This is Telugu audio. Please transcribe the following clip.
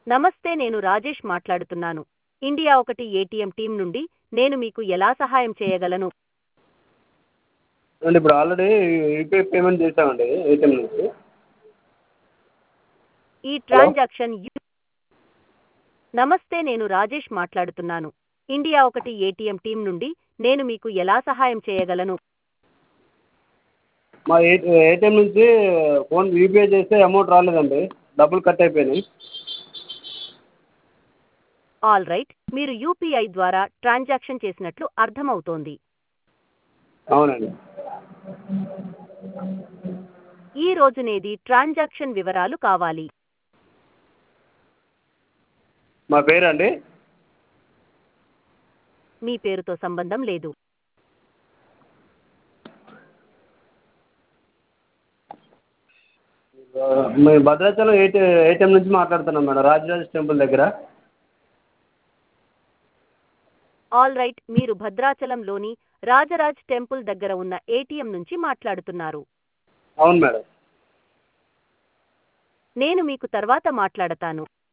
నమస్తే నేను రాజేష్ మాట్లాడుతున్నాను ఇండియా ఒకటి ఏటీఎం టీం నుండి నేను మీకు ఎలా సహాయం చేయగలను అంటే ఇప్పుడు ఆల్రెడీ యూపీఐ పేమెంట్ చేసామండి ఏటీఎం నుంచి ఈ ట్రాన్సాక్షన్ యు- నమస్తే నేను రాజేష్ మాట్లాడుతున్నాను ఇండియా ఒకటి ఏటీఎం టీం నుండి నేను మీకు ఎలా సహాయం చేయగలను మా ఏ ఏటీఎం నుంచి ఫోన్ యూపీఐ చేస్తే అమౌంట్ రాలేదండి డబ్బులు కట్ అయిపోయినాయి ఆల్ రైట్ మీరు యూపీఐ ద్వారా ట్రాన్సాక్షన్ చేసినట్లు అర్థమవుతోంది అవునండి ఈ రోజునేది ట్రాన్సాక్షన్ వివరాలు కావాలి మా పేరండి మీ పేరుతో సంబంధం లేదు మేము భద్రాచలం ఏటీ ఏటీఎం నుంచి మాట్లాడుతున్నాం మేడం రాజరాజ టెంపుల్ దగ్గర ఆల్ రైట్ మీరు భద్రాచలంలోని రాజరాజ్ టెంపుల్ దగ్గర ఉన్న ఏటీఎం నుంచి మాట్లాడుతున్నారు అవును మేడం నేను మీకు తర్వాత మాట్లాడతాను